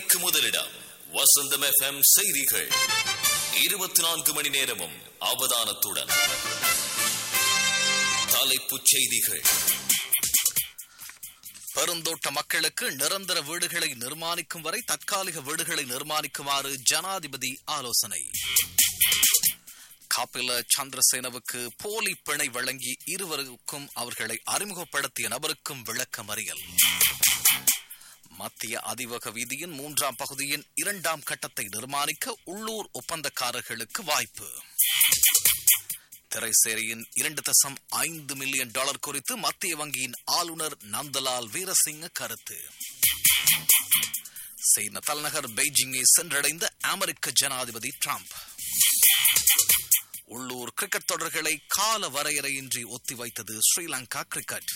மணிக்கு முதலிடம் வசந்தம் எஃப்எம் செய்திகள் இருபத்தி நான்கு மணி நேரமும் அவதானத்துடன் தலைப்புச் செய்திகள் பெருந்தோட்ட மக்களுக்கு நிரந்தர வீடுகளை நிர்மாணிக்கும் வரை தற்காலிக வீடுகளை நிர்மாணிக்குமாறு ஜனாதிபதி ஆலோசனை கபில சந்திரசேனவுக்கு போலி பிணை வழங்கி இருவருக்கும் அவர்களை அறிமுகப்படுத்திய நபருக்கும் விளக்கமறியல் மத்திய அதிவக வீதியின் மூன்றாம் பகுதியின் இரண்டாம் கட்டத்தை நிர்மாணிக்க உள்ளூர் ஒப்பந்தக்காரர்களுக்கு வாய்ப்பு திரைசேரியின் இரண்டு தசம் ஐந்து மில்லியன் டாலர் குறித்து மத்திய வங்கியின் ஆளுநர் நந்தலால் வீரசிங்க கருத்து சீன தலைநகர் பெய்ஜிங்கை சென்றடைந்த அமெரிக்க ஜனாதிபதி டிரம்ப் உள்ளூர் கிரிக்கெட் தொடர்களை கால வரையறையின்றி ஒத்திவைத்தது ஸ்ரீலங்கா கிரிக்கெட்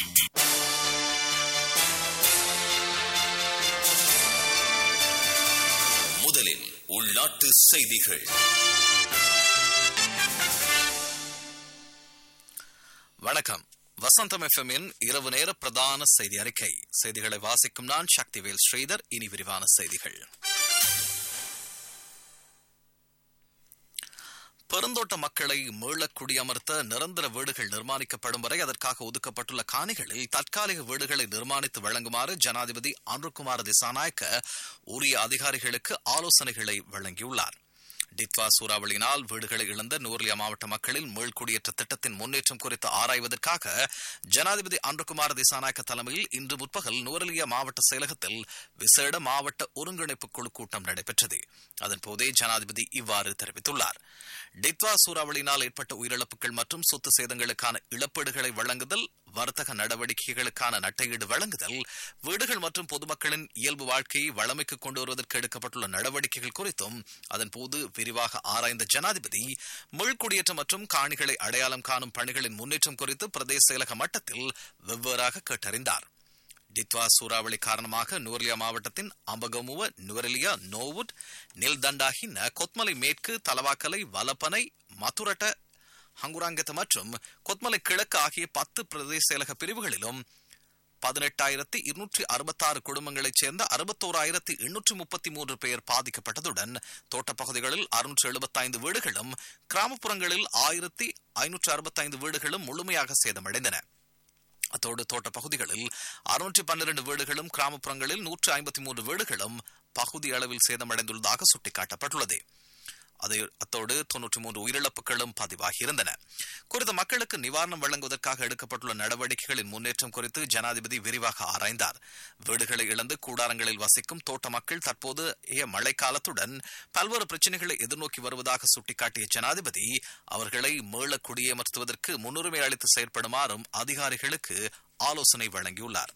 முதலில் உள்நாட்டு செய்திகள் வணக்கம் வசந்தம் எஃப்எம்மின் இரவு நேர பிரதான செய்தி அறிக்கை செய்திகளை வாசிக்கும் நான் சக்திவேல் ஸ்ரீதர் இனி விரிவான செய்திகள் பெருந்தோட்ட மக்களை மீள குடியமர்த்த நிரந்தர வீடுகள் நிர்மாணிக்கப்படும் வரை அதற்காக ஒதுக்கப்பட்டுள்ள காணிகளில் தற்காலிக வீடுகளை நிர்மாணித்து வழங்குமாறு ஜனாதிபதி அன்ருகுமார் திசாநாயக்க உரிய அதிகாரிகளுக்கு ஆலோசனைகளை வழங்கியுள்ளார் டித்வா சூறாவளியினால் வீடுகளை இழந்த நூர்லியா மாவட்ட மக்களின் மீள்குடியேற்ற திட்டத்தின் முன்னேற்றம் குறித்து ஆராய்வதற்காக ஜனாதிபதி அன்ருகுமார் திசாநாயக்க தலைமையில் இன்று முற்பகல் நூரலியா மாவட்ட செயலகத்தில் விசேட மாவட்ட ஒருங்கிணைப்பு குழு கூட்டம் நடைபெற்றது அதன்போதே ஜனாதிபதி இவ்வாறு தெரிவித்துள்ளார் டித்வா சூறாவளியினால் ஏற்பட்ட உயிரிழப்புகள் மற்றும் சொத்து சேதங்களுக்கான இழப்பீடுகளை வழங்குதல் வர்த்தக நடவடிக்கைகளுக்கான நட்டையீடு வழங்குதல் வீடுகள் மற்றும் பொதுமக்களின் இயல்பு வாழ்க்கையை வளமைக்கு கொண்டு வருவதற்கு எடுக்கப்பட்டுள்ள நடவடிக்கைகள் குறித்தும் அதன்போது விரிவாக ஆராய்ந்த ஜனாதிபதி மீள்குடியேற்றம் மற்றும் காணிகளை அடையாளம் காணும் பணிகளின் முன்னேற்றம் குறித்து பிரதேச செயலக மட்டத்தில் வெவ்வேறாக கேட்டறிந்தார் டித்வா சூறாவளி காரணமாக நூர்லியா மாவட்டத்தின் அம்பகமுவ நுவரெலியா நோவுட் நில்தண்டாகின கொத்மலை மேற்கு தலவாக்கலை வலப்பனை மதுரட்ட ஹங்குராங்கத்த மற்றும் கொத்மலை கிழக்கு ஆகிய பத்து பிரதேச செயலக பிரிவுகளிலும் பதினெட்டாயிரத்தி இருநூற்றி அறுபத்தாறு குடும்பங்களைச் சேர்ந்த அறுபத்தோராயிரத்தி எண்ணூற்றி முப்பத்தி மூன்று பேர் பாதிக்கப்பட்டதுடன் தோட்டப்பகுதிகளில் அறுநூற்று எழுபத்தைந்து வீடுகளும் கிராமப்புறங்களில் ஆயிரத்தி ஐநூற்று அறுபத்தைந்து வீடுகளும் முழுமையாக சேதமடைந்தன அத்தோடு தோட்ட பகுதிகளில் அறுநூற்றி பன்னிரண்டு வீடுகளும் கிராமப்புறங்களில் நூற்று ஐம்பத்தி மூன்று வீடுகளும் பகுதி அளவில் சேதமடைந்துள்ளதாக சுட்டிக்காட்டப்பட்டுள்ளது அதை அத்தோடு தொன்னூற்றி மூன்று உயிரிழப்புகளும் பதிவாகியிருந்தன குறித்த மக்களுக்கு நிவாரணம் வழங்குவதற்காக எடுக்கப்பட்டுள்ள நடவடிக்கைகளின் முன்னேற்றம் குறித்து ஜனாதிபதி விரிவாக ஆராய்ந்தார் வீடுகளை இழந்து கூடாரங்களில் வசிக்கும் தோட்ட மக்கள் தற்போது மழைக்காலத்துடன் பல்வேறு பிரச்சனைகளை எதிர்நோக்கி வருவதாக சுட்டிக்காட்டிய ஜனாதிபதி அவர்களை மீள குடியமர்த்துவதற்கு முன்னுரிமை அளித்து செயற்படுமாறும் அதிகாரிகளுக்கு ஆலோசனை வழங்கியுள்ளார்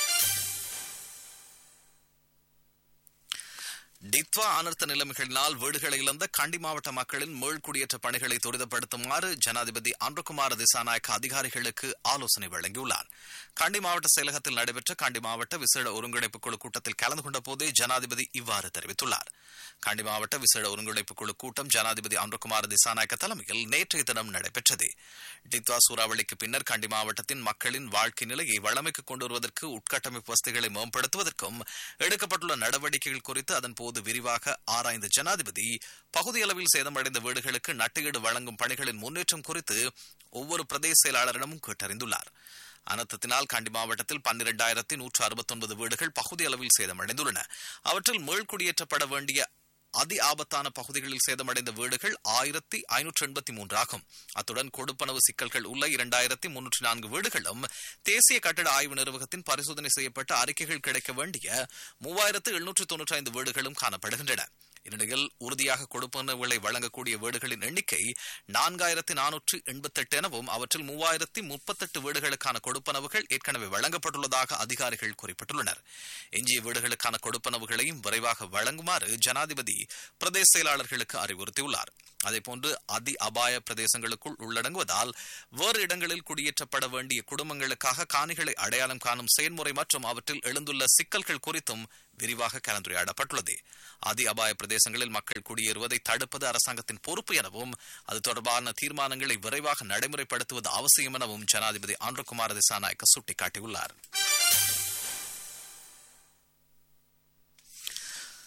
டித்வா அனர்த்த நிலைமைகளினால் வீடுகளை இழந்த கண்டி மாவட்ட மக்களின் மீள்குடியேற்ற பணிகளை துரிதப்படுத்துமாறு ஜனாதிபதி அன்றுகுமார் திசாநாயக்க அதிகாரிகளுக்கு ஆலோசனை வழங்கியுள்ளார் கண்டி மாவட்ட செயலகத்தில் நடைபெற்ற கண்டி மாவட்ட விசேட ஒருங்கிணைப்பு குழு கூட்டத்தில் கலந்து கொண்ட போதே ஜனாதிபதி இவ்வாறு தெரிவித்துள்ளார் கண்டி மாவட்ட விசேட ஒருங்கிணைப்பு குழு கூட்டம் ஜனாதிபதி அன்றுகுமார் திசாநாயக்க தலைமையில் நேற்றைய தினம் நடைபெற்றது டித்வா சூறாவளிக்கு பின்னர் கண்டி மாவட்டத்தின் மக்களின் வாழ்க்கை நிலையை வளமைக்கு கொண்டு வருவதற்கு உட்கட்டமைப்பு வசதிகளை மேம்படுத்துவதற்கும் எடுக்கப்பட்டுள்ள நடவடிக்கைகள் குறித்து அதன் போது விரிவாக ஆராய்ந்த ஜனாதிபதி பகுதியளவில் சேதமடைந்த வீடுகளுக்கு நட்டுஈடு வழங்கும் பணிகளின் முன்னேற்றம் குறித்து ஒவ்வொரு பிரதேச செயலாளரிடமும் கேட்டறிந்துள்ளார் அனர்த்தத்தினால் கண்டி மாவட்டத்தில் பன்னிரண்டாயிரத்தி நூற்று அறுபத்தி ஒன்பது வீடுகள் பகுதி அளவில் சேதமடைந்துள்ளன அவற்றில் மீள்குடியேற்றப்பட வேண்டிய அதி ஆபத்தான பகுதிகளில் சேதமடைந்த வீடுகள் ஆயிரத்தி ஐநூற்று எண்பத்தி மூன்று ஆகும் அத்துடன் கொடுப்பனவு சிக்கல்கள் உள்ள இரண்டாயிரத்தி முன்னூற்றி நான்கு வீடுகளும் தேசிய கட்டட ஆய்வு நிர்வாகத்தின் பரிசோதனை செய்யப்பட்ட அறிக்கைகள் கிடைக்க வேண்டிய மூவாயிரத்து எழுநூற்று தொன்னூற்றி ஐந்து வீடுகளும் காணப்படுகின்றன இந்நிலையில் உறுதியாக கொடுப்பனவுகளை வழங்கக்கூடிய வீடுகளின் எண்ணிக்கை நான்காயிரத்தி நானூற்று எண்பத்தெட்டு எனவும் அவற்றில் மூவாயிரத்தி முப்பத்தெட்டு வீடுகளுக்கான கொடுப்பனவுகள் ஏற்கனவே வழங்கப்பட்டுள்ளதாக அதிகாரிகள் குறிப்பிட்டுள்ளனர் எஞ்சிய வீடுகளுக்கான கொடுப்பனவுகளையும் விரைவாக வழங்குமாறு ஜனாதிபதி பிரதேச செயலாளர்களுக்கு அறிவுறுத்தியுள்ளார் அதேபோன்று அதி அபாய பிரதேசங்களுக்குள் உள்ளடங்குவதால் வேறு இடங்களில் குடியேற்றப்பட வேண்டிய குடும்பங்களுக்காக காணிகளை அடையாளம் காணும் செயல்முறை மற்றும் அவற்றில் எழுந்துள்ள சிக்கல்கள் குறித்தும் விரிவாக கலந்துரையாடப்பட்டுள்ளது அதி அபாய பிரதேசங்களில் மக்கள் குடியேறுவதை தடுப்பது அரசாங்கத்தின் பொறுப்பு எனவும் அது தொடர்பான தீர்மானங்களை விரைவாக நடைமுறைப்படுத்துவது அவசியம் எனவும் ஜனாதிபதி ஆண்ட்ரகுமார் திசாநாயக்க சுட்டிக்காட்டியுள்ளார்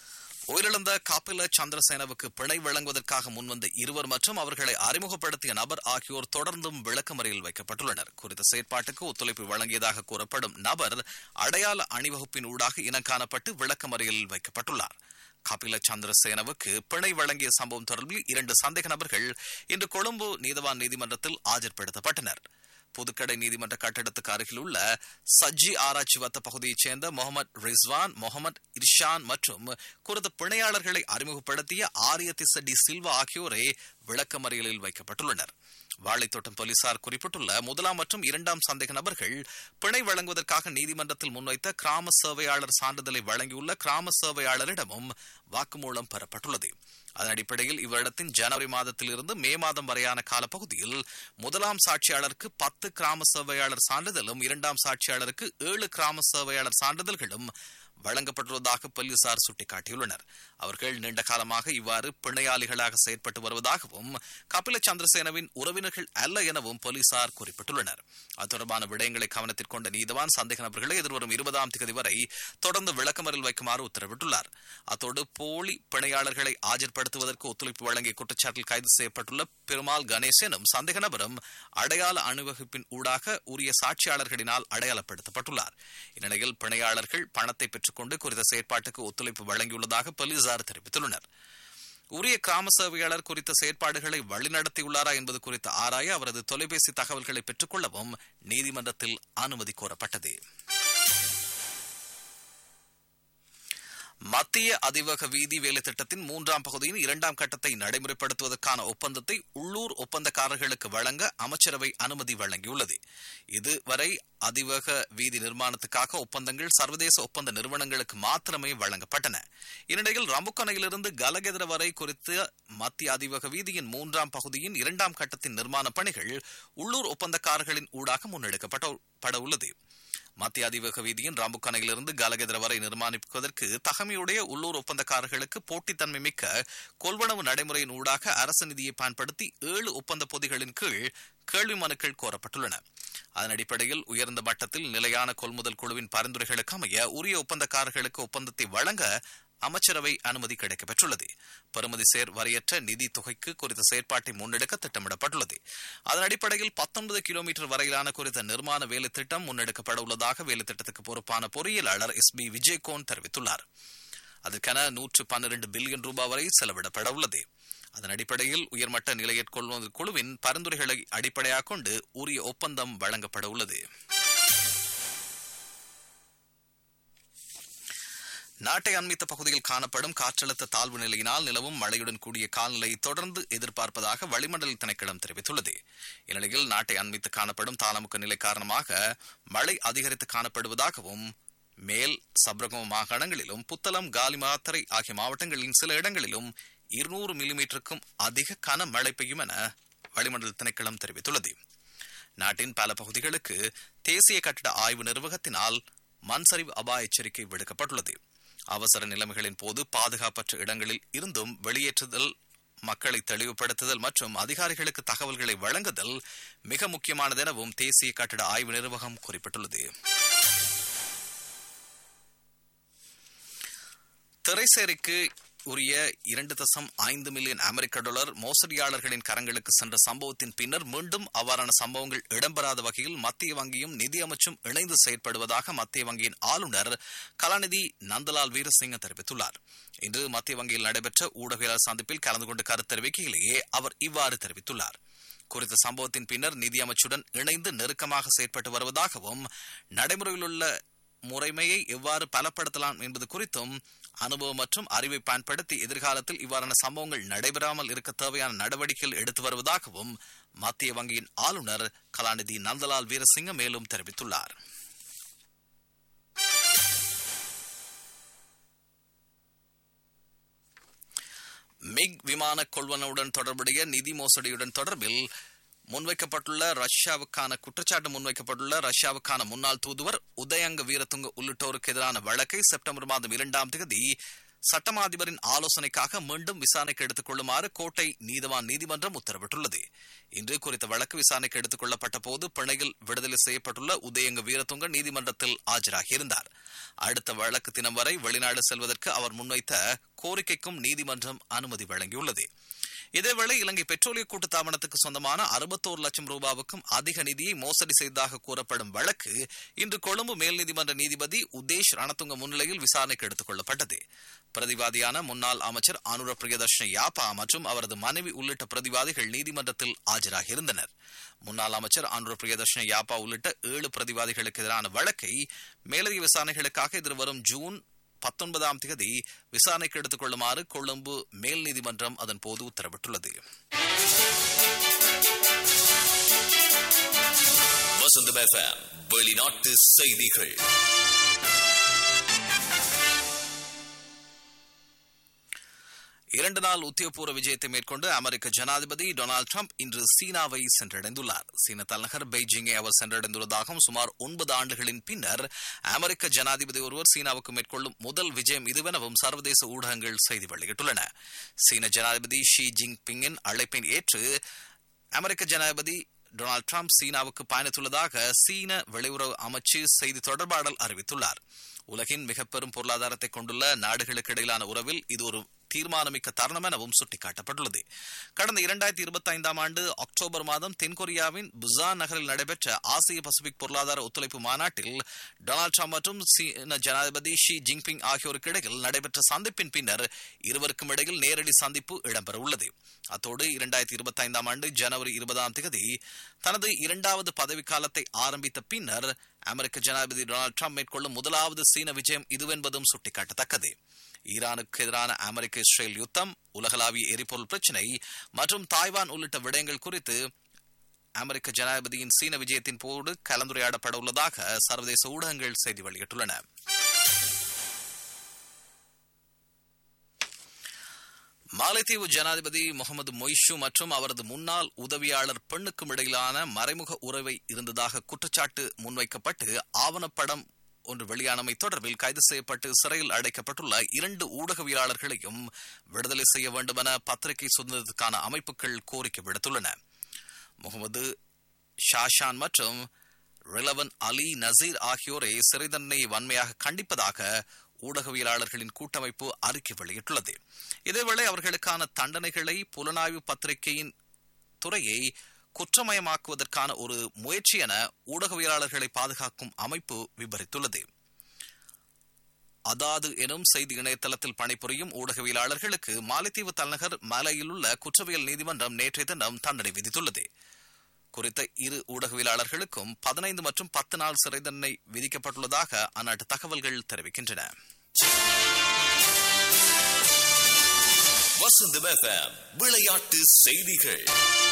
உயிரிழந்த காப்பில சந்திரசேனவுக்கு பிணை வழங்குவதற்காக முன்வந்த இருவர் மற்றும் அவர்களை அறிமுகப்படுத்திய நபர் ஆகியோர் தொடர்ந்தும் விளக்கமறையில் வைக்கப்பட்டுள்ளனர் குறித்த செயற்பாட்டுக்கு ஒத்துழைப்பு வழங்கியதாக கூறப்படும் நபர் அடையாள அணிவகுப்பின் ஊடாக இனம் காணப்பட்டு விளக்கமறையில் வைக்கப்பட்டுள்ளார் கபில சந்திரசேனவுக்கு பிணை வழங்கிய சம்பவம் தொடர்பில் இரண்டு சந்தேக நபர்கள் இன்று கொழும்பு நீதவான் நீதிமன்றத்தில் ஆஜர்படுத்தப்பட்டனர் புதுக்கடை நீதிமன்ற கட்டிடத்துக்கு அருகில் உள்ள சஜ்ஜி ஆராய்ச்சி வத்த பகுதியைச் சேர்ந்த முகமது ரிஸ்வான் முகமது இர்ஷான் மற்றும் குறித்த பிணையாளர்களை அறிமுகப்படுத்திய ஆரியதிச டி சில்வா ஆகியோரே விளக்கமறியலில் வைக்கப்பட்டுள்ளனர் வாழைத்தோட்டம் போலீசார் குறிப்பிட்டுள்ள முதலாம் மற்றும் இரண்டாம் சந்தேக நபர்கள் பிணை வழங்குவதற்காக நீதிமன்றத்தில் முன்வைத்த கிராம சேவையாளர் சான்றிதழை வழங்கியுள்ள கிராம சேவையாளரிடமும் வாக்குமூலம் பெறப்பட்டுள்ளது அதன் அடிப்படையில் இவ்வருடத்தின் ஜனவரி மாதத்தில் இருந்து மே மாதம் வரையான காலப்பகுதியில் முதலாம் சாட்சியாளருக்கு பத்து கிராம சேவையாளர் சான்றிதழும் இரண்டாம் சாட்சியாளருக்கு ஏழு கிராம சேவையாளர் சான்றிதழ்களும் வழங்கப்பட்டுள்ளதாக போலீசார் சுட்டிக்காட்டியுள்ளனர் அவர்கள் நீண்ட காலமாக இவ்வாறு பிணையாளிகளாக செயற்பட்டு வருவதாகவும் கபில சந்திரசேனவின் உறவினர்கள் அல்ல எனவும் போலீசார் குறிப்பிட்டுள்ளனர் அது தொடர்பான விடயங்களை கவனத்தில் கொண்ட நீதவான் சந்தேக நபர்களை எதிர்வரும் இருபதாம் தேதி வரை தொடர்ந்து விளக்கமறில் வைக்குமாறு உத்தரவிட்டுள்ளார் அத்தோடு போலி பிணையாளர்களை ஆஜர்படுத்துவதற்கு ஒத்துழைப்பு வழங்கிய குற்றச்சாட்டில் கைது செய்யப்பட்டுள்ள பெருமாள் கணேசனும் சந்தேக நபரும் அடையாள அணிவகுப்பின் ஊடாக உரிய சாட்சியாளர்களினால் அடையாளப்படுத்தப்பட்டுள்ளார் இந்நிலையில் பிணையாளர்கள் பணத்தை பெற்றுக்கொண்டு குறித்த செயற்பாட்டுக்கு ஒத்துழைப்பு வழங்கியுள்ளதாக போலீசார் தெரிவித்துள்ளனர் உரிய கிராம சேவையாளர் குறித்த செயற்பாடுகளை வழிநடத்தியுள்ளாரா என்பது குறித்து ஆராய அவரது தொலைபேசி தகவல்களை பெற்றுக்கொள்ளவும் நீதிமன்றத்தில் அனுமதி கோரப்பட்டது மத்திய அதிவேக வீதி வேலை திட்டத்தின் மூன்றாம் பகுதியின் இரண்டாம் கட்டத்தை நடைமுறைப்படுத்துவதற்கான ஒப்பந்தத்தை உள்ளூர் ஒப்பந்தக்காரர்களுக்கு வழங்க அமைச்சரவை அனுமதி வழங்கியுள்ளது இதுவரை அதிவேக வீதி நிர்மாணத்துக்காக ஒப்பந்தங்கள் சர்வதேச ஒப்பந்த நிறுவனங்களுக்கு மாத்திரமே வழங்கப்பட்டன இந்நிலையில் ரம்புக்கணையிலிருந்து கலகெதிர வரை குறித்த மத்திய அதிவேக வீதியின் மூன்றாம் பகுதியின் இரண்டாம் கட்டத்தின் நிர்மாண பணிகள் உள்ளூர் ஒப்பந்தக்காரர்களின் ஊடாக முன்னெடுக்கப்பட உள்ளது மத்திய அதிவேக வீதியின் ராம்புக்கணையிலிருந்து கலகெதிர வரை நிர்மாணிப்பதற்கு தகமையுடைய உள்ளூர் ஒப்பந்தக்காரர்களுக்கு போட்டித்தன்மை மிக்க கொள்வனவு நடைமுறையின் ஊடாக அரசு நிதியை பயன்படுத்தி ஏழு ஒப்பந்த பொதிகளின் கீழ் கேள்வி மனுக்கள் கோரப்பட்டுள்ளன அதன் அடிப்படையில் உயர்ந்த மட்டத்தில் நிலையான கொள்முதல் குழுவின் பரிந்துரைகளுக்கு அமைய உரிய ஒப்பந்தக்காரர்களுக்கு ஒப்பந்தத்தை வழங்க அமைச்சரவை அனுமதி கிடைக்கப்பெற்றுள்ளது பெறுமதி சேர் வரையற்ற நிதி தொகைக்கு குறித்த செயற்பாட்டை முன்னெடுக்க திட்டமிடப்பட்டுள்ளது அதன் அடிப்படையில் பத்தொன்பது கிலோமீட்டர் வரையிலான குறித்த நிர்மாண வேலை திட்டம் முன்னெடுக்கப்பட உள்ளதாக வேலை திட்டத்துக்கு பொறுப்பான பொறியியலாளர் எஸ் பி விஜயகோன் தெரிவித்துள்ளார் அதற்கென நூற்று பன்னிரண்டு பில்லியன் ரூபாய் வரை செலவிடப்பட உள்ளது அதன் அடிப்படையில் உயர்மட்ட நிலையற்கொள்வது குழுவின் பரிந்துரைகளை அடிப்படையாக கொண்டு உரிய ஒப்பந்தம் வழங்கப்பட உள்ளது நாட்டை அண்மித்த பகுதியில் காணப்படும் காற்றழுத்த தாழ்வு நிலையினால் நிலவும் மழையுடன் கூடிய கால்நிலையை தொடர்ந்து எதிர்பார்ப்பதாக வளிமண்டல திணைக்களம் தெரிவித்துள்ளது இந்நிலையில் நாட்டை அண்மித்து காணப்படும் தாளமுக்க நிலை காரணமாக மழை அதிகரித்து காணப்படுவதாகவும் மேல் சப்ரகம் மாகாணங்களிலும் புத்தளம் காலிமாத்தரை ஆகிய மாவட்டங்களின் சில இடங்களிலும் இருநூறு மில்லிமீட்டருக்கும் அதிக கன மழை பெய்யும் என வளிமண்டல திணைக்களம் தெரிவித்துள்ளது நாட்டின் பல பகுதிகளுக்கு தேசிய கட்டிட ஆய்வு நிர்வாகத்தினால் மண்சரிவு அபாய எச்சரிக்கை விடுக்கப்பட்டுள்ளது அவசர நிலைமைகளின் போது பாதுகாப்பற்ற இடங்களில் இருந்தும் வெளியேற்றுதல் மக்களை தெளிவுபடுத்துதல் மற்றும் அதிகாரிகளுக்கு தகவல்களை வழங்குதல் மிக முக்கியமானது எனவும் தேசிய கட்டிட ஆய்வு நிர்வாகம் குறிப்பிட்டுள்ளது திரைசேரிக்கு உரிய இரண்டு தசம் ஐந்து மில்லியன் அமெரிக்க டாலர் மோசடியாளர்களின் கரங்களுக்கு சென்ற சம்பவத்தின் பின்னர் மீண்டும் அவ்வாறான சம்பவங்கள் இடம்பெறாத வகையில் மத்திய வங்கியும் நிதி அமைச்சும் இணைந்து செயற்படுவதாக மத்திய வங்கியின் ஆளுநர் கலாநிதி நந்தலால் வீரசிங்க தெரிவித்துள்ளார் இன்று மத்திய வங்கியில் நடைபெற்ற ஊடகவியலாளர் சந்திப்பில் கலந்து கொண்டு கருத்து தெரிவிக்கையிலேயே அவர் இவ்வாறு தெரிவித்துள்ளார் குறித்த சம்பவத்தின் பின்னர் நிதி அமைச்சுடன் இணைந்து நெருக்கமாக செயற்பட்டு வருவதாகவும் நடைமுறையில் உள்ள முறைமையை எவ்வாறு பலப்படுத்தலாம் என்பது குறித்தும் அனுபவம் மற்றும் அறிவை பயன்படுத்தி எதிர்காலத்தில் இவ்வாறான சம்பவங்கள் நடைபெறாமல் இருக்க தேவையான நடவடிக்கைகள் எடுத்து வருவதாகவும் மத்திய வங்கியின் ஆளுநர் கலாநிதி நந்தலால் வீரசிங்க மேலும் தெரிவித்துள்ளார் மிக் விமான கொள்வனுடன் தொடர்புடைய நிதி மோசடியுடன் தொடர்பில் முன்வைக்கப்பட்டுள்ள ரஷ்யாவுக்கான குற்றச்சாட்டு முன்வைக்கப்பட்டுள்ள ரஷ்யாவுக்கான முன்னாள் தூதுவர் உதயங்க வீரத்துங்க உள்ளிட்டோருக்கு எதிரான வழக்கை செப்டம்பர் மாதம் இரண்டாம் தேதி சட்டமா அதிபரின் ஆலோசனைக்காக மீண்டும் விசாரணைக்கு எடுத்துக் கொள்ளுமாறு கோட்டை நீதவான் நீதிமன்றம் உத்தரவிட்டுள்ளது இன்று குறித்த வழக்கு விசாரணைக்கு எடுத்துக் கொள்ளப்பட்ட போது பிணையில் விடுதலை செய்யப்பட்டுள்ள உதயங்க வீரதுங்க நீதிமன்றத்தில் ஆஜராகியிருந்தார் அடுத்த வழக்கு தினம் வரை வெளிநாடு செல்வதற்கு அவர் முன்வைத்த கோரிக்கைக்கும் நீதிமன்றம் அனுமதி வழங்கியுள்ளது இதேவேளை இலங்கை பெட்ரோலிய கூட்டுத்தாபனத்துக்கு சொந்தமான அறுபத்தோரு லட்சம் ரூபாவுக்கும் அதிக நிதியை மோசடி செய்ததாக கூறப்படும் வழக்கு இன்று கொழும்பு மேல் நீதிமன்ற நீதிபதி உதேஷ் ரணதுங்க முன்னிலையில் விசாரணைக்கு எடுத்துக் கொள்ளப்பட்டது பிரதிவாதியான முன்னாள் அமைச்சர் அனுர பிரியதர்ஷன யாப்பா மற்றும் அவரது மனைவி உள்ளிட்ட பிரதிவாதிகள் நீதிமன்றத்தில் ஆஜராகியிருந்தனர் முன்னாள் அமைச்சர் அனுர பிரியதர்ஷன யாப்பா உள்ளிட்ட ஏழு பிரதிவாதிகளுக்கு எதிரான வழக்கை மேலதிக விசாரணைகளுக்காக எதிர்வரும் ஜூன் பத்தொன்பதாம் தேதி விசாரணைக்கு எடுத்துக் கொள்ளுமாறு கொழும்பு மேல் நீதிமன்றம் அதன் போது உத்தரவிட்டுள்ளது வசந்தம் எஃப்எம் வெளிநாட்டு செய்திகள் இரண்டு நாள் உத்தியோகபூர்வ விஜயத்தை மேற்கொண்டு அமெரிக்க ஜனாதிபதி டொனால்டு ட்ரம்ப் இன்று சீனாவை சென்றடைந்துள்ளார் சீன தலைநகர் பெய்ஜிங்கை அவர் சென்றடைந்துள்ளதாகவும் சுமார் ஒன்பது ஆண்டுகளின் பின்னர் அமெரிக்க ஜனாதிபதி ஒருவர் சீனாவுக்கு மேற்கொள்ளும் முதல் விஜயம் இதுவெனவும் சர்வதேச ஊடகங்கள் செய்தி வெளியிட்டுள்ளன சீன ஜனாதிபதி ஷி ஜின்பிங்கின் அழைப்பை ஏற்று அமெரிக்க ஜனாதிபதி டொனால்டு ட்ரம்ப் சீனாவுக்கு பயணித்துள்ளதாக சீன வெளியுறவு அமைச்சு செய்தி தொடர்பாடல் அறிவித்துள்ளார் உலகின் மிக பெரும் பொருளாதாரத்தை கொண்டுள்ள நாடுகளுக்கு இடையிலான உறவில் இது ஒரு தீர்மானமிக்க தருணம் எனவும் சுட்டிக்காட்டப்பட்டுள்ளது கடந்த இரண்டாயிரத்தி இருபத்தி ஐந்தாம் ஆண்டு அக்டோபர் மாதம் தென்கொரியாவின் புசான் நகரில் நடைபெற்ற ஆசிய பசிபிக் பொருளாதார ஒத்துழைப்பு மாநாட்டில் டொனால்டு ட்ரம்ப் மற்றும் சீன ஜனாதிபதி ஷி ஜின்பிங் ஆகியோருக்கு இடையில் நடைபெற்ற சந்திப்பின் பின்னர் இருவருக்கும் இடையில் நேரடி சந்திப்பு இடம்பெற உள்ளது அத்தோடு இரண்டாயிரத்தி இருபத்தி ஐந்தாம் ஆண்டு ஜனவரி இருபதாம் தேதி தனது இரண்டாவது பதவிக்காலத்தை ஆரம்பித்த பின்னர் அமெரிக்க ஜனாதிபதி டொனால்டு ட்ரம்ப் மேற்கொள்ளும் முதலாவது சீன விஜயம் இதுவென்பதும் சுட்டிக்காட்டத்தக்கது ஈரானுக்கு எதிரான அமெரிக்க இஸ்ரேல் யுத்தம் உலகளாவிய எரிபொருள் பிரச்சினை மற்றும் தாய்வான் உள்ளிட்ட விடயங்கள் குறித்து அமெரிக்க ஜனாதிபதியின் சீன விஜயத்தின் போது கலந்துரையாடப்பட உள்ளதாக சர்வதேச ஊடகங்கள் செய்தி வெளியிட்டுள்ளன மாலைத்தீவு ஜனாதிபதி முகமது மொய்ஷு மற்றும் அவரது முன்னாள் உதவியாளர் பெண்ணுக்கும் இடையிலான மறைமுக உறவை இருந்ததாக குற்றச்சாட்டு முன்வைக்கப்பட்டு ஆவணப்படம் ஒன்று வெளியானமை தொடர்பில் கைது செய்யப்பட்டு சிறையில் அடைக்கப்பட்டுள்ள இரண்டு ஊடகவியலாளர்களையும் விடுதலை செய்ய வேண்டும் என பத்திரிகை சுதந்திரத்துக்கான அமைப்புகள் கோரிக்கை விடுத்துள்ளன முகமது ஷாஷான் மற்றும் ரிலவன் அலி நசீர் ஆகியோரை சிறை தண்டனையை வன்மையாக கண்டிப்பதாக ஊடகவியலாளர்களின் கூட்டமைப்பு அறிக்கை வெளியிட்டுள்ளது இதேவேளை அவர்களுக்கான தண்டனைகளை புலனாய்வு பத்திரிகையின் துறையை குற்றமயமாக்குவதற்கான ஒரு முயற்சி என ஊடகவியலாளர்களை பாதுகாக்கும் அமைப்பு விவரித்துள்ளது அதாது எனும் செய்தி இணையதளத்தில் பணிபுரியும் ஊடகவியலாளர்களுக்கு மாலைத்தீவு தலைநகர் மலையில் உள்ள குற்றவியல் நீதிமன்றம் நேற்றைய தினம் தண்டனை விதித்துள்ளது குறித்த இரு ஊடகவியலாளர்களுக்கும் பதினைந்து மற்றும் பத்து நாள் சிறை தண்டனை விதிக்கப்பட்டுள்ளதாக அந்நாட்டு தகவல்கள் தெரிவிக்கின்றன வசந்தம் எஃப்எம் விளையாட்டு செய்திகள்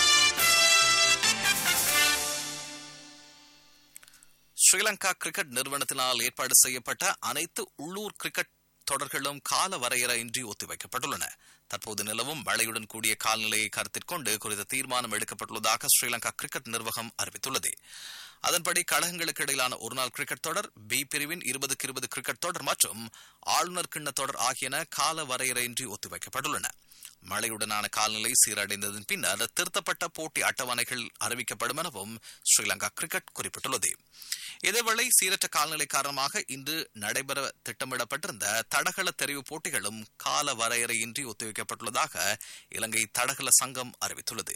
ஸ்ரீலங்கா கிரிக்கெட் நிறுவனத்தினால் ஏற்பாடு செய்யப்பட்ட அனைத்து உள்ளூர் கிரிக்கெட் தொடர்களும் கால வரையறையின்றி ஒத்திவைக்கப்பட்டுள்ளன தற்போது நிலவும் மழையுடன் கூடிய கால்நிலையை கருத்தில் கொண்டு குறித்த தீர்மானம் எடுக்கப்பட்டுள்ளதாக ஸ்ரீலங்கா கிரிக்கெட் நிர்வாகம் அறிவித்துள்ளது அதன்படி கழகங்களுக்கு இடையிலான ஒருநாள் கிரிக்கெட் தொடர் பி பிரிவின் இருபதுக்கு இருபது கிரிக்கெட் தொடர் மற்றும் ஆளுநர் கிண்ண தொடர் ஆகியன கால வரையறையின்றி ஒத்திவைக்கப்பட்டுள்ளன மழையுடனான கால்நிலை சீரடைந்ததன் பின்னர் திருத்தப்பட்ட போட்டி அட்டவணைகள் அறிவிக்கப்படும் எனவும் ஸ்ரீலங்கா கிரிக்கெட் குறிப்பிட்டுள்ளது இதேவேளை சீரற்ற கால்நிலை காரணமாக இன்று நடைபெற திட்டமிடப்பட்டிருந்த தடகள தெரிவு போட்டிகளும் கால வரையறையின்றி ஒத்திவைக்கப்பட்டுள்ளதாக இலங்கை தடகள சங்கம் அறிவித்துள்ளது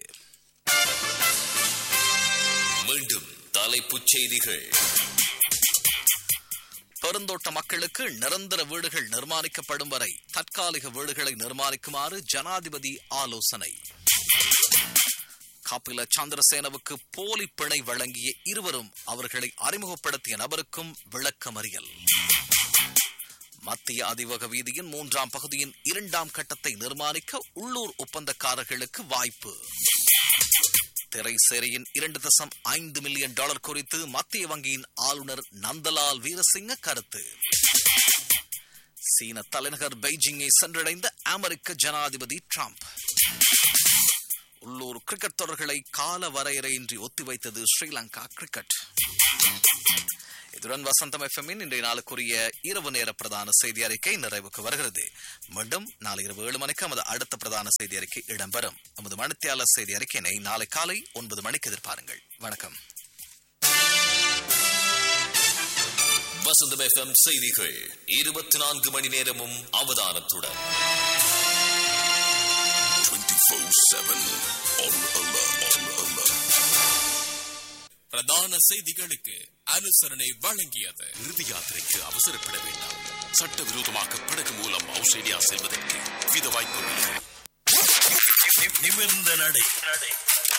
மீண்டும் தலைப்புச் செய்திகள் பெருந்தோட்ட மக்களுக்கு நிரந்தர வீடுகள் நிர்மாணிக்கப்படும் வரை தற்காலிக வீடுகளை நிர்மாணிக்குமாறு ஜனாதிபதி ஆலோசனை கபில சந்திரசேனவுக்கு போலி பிணை வழங்கிய இருவரும் அவர்களை அறிமுகப்படுத்திய நபருக்கும் விளக்கமறியல் மத்திய அதிவக வீதியின் மூன்றாம் பகுதியின் இரண்டாம் கட்டத்தை நிர்மாணிக்க உள்ளூர் ஒப்பந்தக்காரர்களுக்கு வாய்ப்பு திரைசேரியின் இரண்டு தசம் ஐந்து மில்லியன் டாலர் குறித்து மத்திய வங்கியின் ஆளுநர் நந்தலால் வீரசிங்க கருத்து சீன தலைநகர் பெய்ஜிங்கை சென்றடைந்த அமெரிக்க ஜனாதிபதி டிரம்ப் உள்ளூர் கிரிக்கெட் தொடர்களை கால வரையறையின்றி ஒத்திவைத்தது ஸ்ரீலங்கா கிரிக்கெட் இதுடன் வசந்தம் எஃப்எம்மின் இன்றைய நாளுக்குரிய இரவு நேர பிரதான செய்தி அறிக்கை நிறைவுக்கு வருகிறது மீண்டும் நாளை இரவு ஏழு மணிக்கு நமது அடுத்த பிரதான செய்தி அறிக்கை இடம்பெறும் நமது மணித்தியாளர் செய்தி அறிக்கையினை நாளை காலை ஒன்பது மணிக்கு எதிர்பாருங்கள் வணக்கம் வசந்தம் எஃப்எம் செய்திகள் இருபத்தி நான்கு மணி நேரமும் அவதானத்துடன் 24/7 on alert. On alert. பிரதான செய்திகளுக்கு அனுசரணை வழங்கியது இறுதி யாத்திரைக்கு அவசரப்பட வேண்டாம் சட்டவிரோதமாக படகு மூலம் ஆஸ்திரேலியா செல்வதற்கு வித வாய்ப்புகள் நிமிர்ந்த நடை